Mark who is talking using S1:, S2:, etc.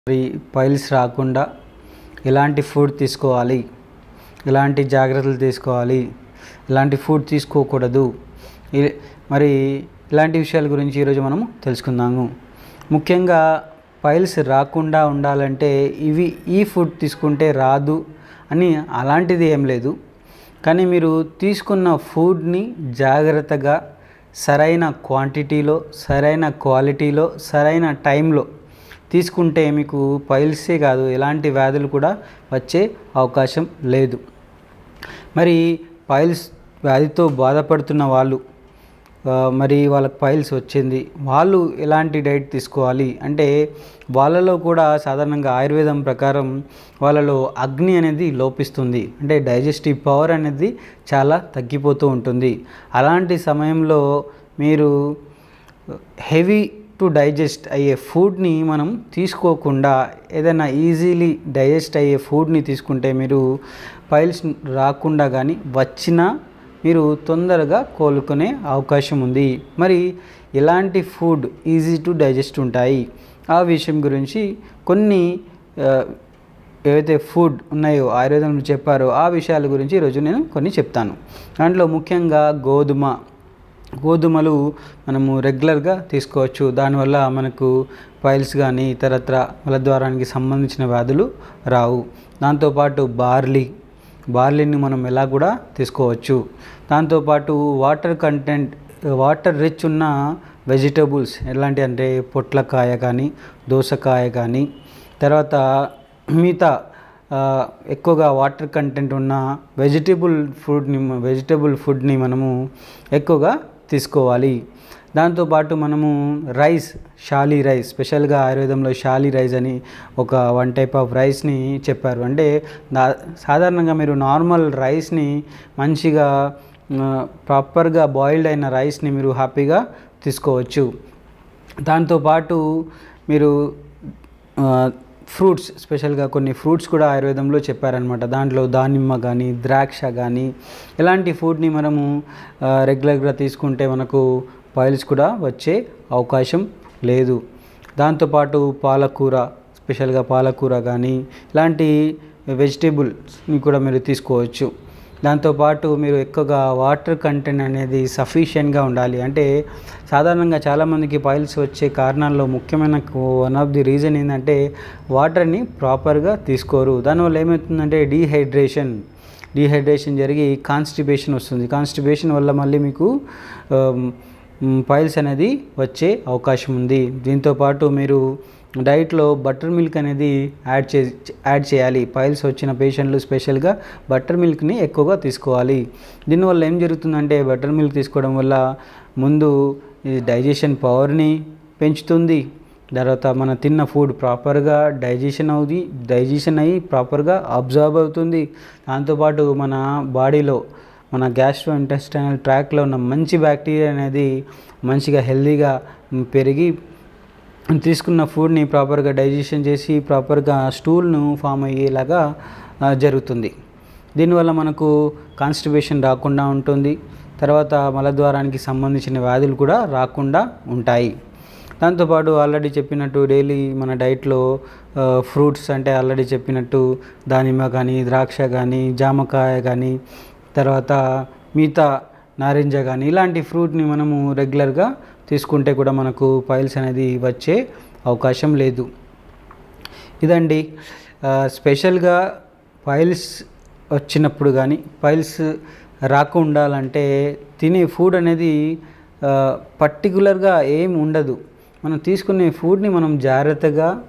S1: మరి పైల్స్ రాకుండా ఎలాంటి ఫుడ్ తీసుకోవాలి ఎలాంటి జాగ్రత్తలు తీసుకోవాలి ఎలాంటి ఫుడ్ తీసుకోకూడదు ఇ- మరి ఇలాంటి విషయాల గురించి ఈరోజు మనము తెలుసుకుందాము ముఖ్యంగా పైల్స్ రాకుండా ఉండాలంటే ఇవి ఈ ఫుడ్ తీసుకుంటే రాదు అని అలాంటిది ఏం లేదు కానీ మీరు తీసుకున్న ఫుడ్ని జాగ్రత్తగా సరైన క్వాంటిటీలో సరైన క్వాలిటీలో సరైన టైంలో తీసుకుంటే మీకు పైల్సే కాదు ఎలాంటి వ్యాధులు కూడా వచ్చే అవకాశం లేదు మరి పైల్స్ వ్యాధితో బాధపడుతున్న వాళ్ళు ఆ, మరి వాళ్ళకి పైల్స్ వచ్చింది వాళ్ళు ఎలాంటి డైట్ తీసుకోవాలి అంటే వాళ్ళలో కూడా సాధారణంగా ఆయుర్వేదం ప్రకారం వాళ్ళలో అగ్ని అనేది లోపిస్తుంది అంటే డైజెస్టివ్ పవర్ అనేది చాలా తగ్గిపోతూ ఉంటుంది అలాంటి సమయంలో మీరు హెవీ టు డైజెస్ట్ అయ్యే ఫుడ్ని మనం తీసుకోకుండా ఏదైనా ఈజీలీ డైజెస్ట్ అయ్యే ఫుడ్ని తీసుకుంటే మీరు పైల్స్ రాకుండా కానీ వచ్చినా మీరు తొందరగా కోలుకునే అవకాశం ఉంది మరి ఎలాంటి ఫుడ్ ఈజీ టు డైజెస్ట్ ఉంటాయి ఆ విషయం గురించి కొన్ని ఆ, ఏవైతే ఫుడ్ ఉన్నాయో ఆయుర్వేదంలో చెప్పారో ఆ విషయాల గురించి ఈరోజు నేను కొన్ని చెప్తాను దాంట్లో ముఖ్యంగా గోధుమ గోధుమలు మనము రెగ్యులర్గా తీసుకోవచ్చు దానివల్ల మనకు పైల్స్ కానీ ఇతరత్ర మలద్వారానికి సంబంధించిన వ్యాధులు రావు దాంతోపాటు బార్లీ బార్లీని మనం ఎలా కూడా తీసుకోవచ్చు దాంతోపాటు వాటర్ కంటెంట్ వాటర్ రిచ్ ఉన్న వెజిటబుల్స్ ఎలాంటి అంటే పొట్లకాయ కానీ దోసకాయ కానీ తర్వాత మిగతా ఆ, ఎక్కువగా వాటర్ కంటెంట్ ఉన్న వెజిటబుల్ ఫుడ్ని వెజిటబుల్ ఫుడ్ని మనము ఎక్కువగా తీసుకోవాలి దాంతోపాటు మనము రైస్ షాలీ రైస్ స్పెషల్గా ఆయుర్వేదంలో షాలీ రైస్ అని ఒక వన్ టైప్ ఆఫ్ రైస్ని చెప్పారు అంటే దా- సాధారణంగా మీరు నార్మల్ రైస్ని మంచిగా ప్రాపర్గా బాయిల్డ్ అయిన రైస్ని మీరు హ్యాపీగా తీసుకోవచ్చు దాంతోపాటు మీరు ఫ్రూట్స్ స్పెషల్గా కొన్ని ఫ్రూట్స్ కూడా ఆయుర్వేదంలో చెప్పారనమాట దాంట్లో దానిమ్మ కానీ ద్రాక్ష కానీ ఇలాంటి ఫుడ్ని మనము రెగ్యులర్గా తీసుకుంటే మనకు పైల్స్ కూడా వచ్చే అవకాశం లేదు దాంతోపాటు పాలకూర స్పెషల్గా పాలకూర కానీ ఇలాంటి వెజిటేబుల్స్ని కూడా మీరు తీసుకోవచ్చు దాంతోపాటు మీరు ఎక్కువగా వాటర్ కంటెంట్ అనేది సఫిషియెంట్గా ఉండాలి అంటే సాధారణంగా చాలామందికి పైల్స్ వచ్చే కారణాల్లో ముఖ్యమైన వన్ ఆఫ్ ది రీజన్ ఏంటంటే వాటర్ని ప్రాపర్గా తీసుకోరు దానివల్ల ఏమవుతుందంటే డీహైడ్రేషన్ డీహైడ్రేషన్ జరిగి కాన్స్టిపేషన్ వస్తుంది కాన్స్టిపేషన్ వల్ల మళ్ళీ మీకు పైల్స్ అనేది వచ్చే అవకాశం ఉంది దీంతోపాటు మీరు డైట్లో బటర్ మిల్క్ అనేది యాడ్ చే యాడ్ చేయాలి పైల్స్ వచ్చిన పేషెంట్లు స్పెషల్గా బటర్ మిల్క్ని ఎక్కువగా తీసుకోవాలి దీనివల్ల ఏం జరుగుతుందంటే బటర్ మిల్క్ తీసుకోవడం వల్ల ముందు ఇది డైజెషన్ పవర్ని పెంచుతుంది తర్వాత మన తిన్న ఫుడ్ ప్రాపర్గా డైజెషన్ అవుతుంది డైజెషన్ అయ్యి ప్రాపర్గా అబ్జర్వ్ అవుతుంది దాంతోపాటు మన బాడీలో మన గ్యాస్ట్రో ఇంటెస్టైనల్ ట్రాక్లో ఉన్న మంచి బ్యాక్టీరియా అనేది మంచిగా హెల్తీగా పెరిగి తీసుకున్న ఫుడ్ని ప్రాపర్గా డైజెషన్ చేసి ప్రాపర్గా స్టూల్ను ఫామ్ అయ్యేలాగా ఆ, జరుగుతుంది దీనివల్ల మనకు కాన్స్టిపేషన్ రాకుండా ఉంటుంది తర్వాత మలద్వారానికి సంబంధించిన వ్యాధులు కూడా రాకుండా ఉంటాయి దాంతోపాటు ఆల్రెడీ చెప్పినట్టు డైలీ మన డైట్లో ఫ్రూట్స్ అంటే ఆల్రెడీ చెప్పినట్టు దానిమ్మ కానీ ద్రాక్ష కానీ జామకాయ కానీ తర్వాత మిగతా నారింజ కానీ ఇలాంటి ఫ్రూట్ని మనము రెగ్యులర్గా తీసుకుంటే కూడా మనకు పైల్స్ అనేది వచ్చే అవకాశం లేదు ఇదండి ఆ, స్పెషల్గా పైల్స్ వచ్చినప్పుడు కానీ పైల్స్ రాకుండా ఉండాలంటే తినే ఫుడ్ అనేది పర్టికులర్గా ఏం ఉండదు మనం తీసుకునే ఫుడ్ని మనం జాగ్రత్తగా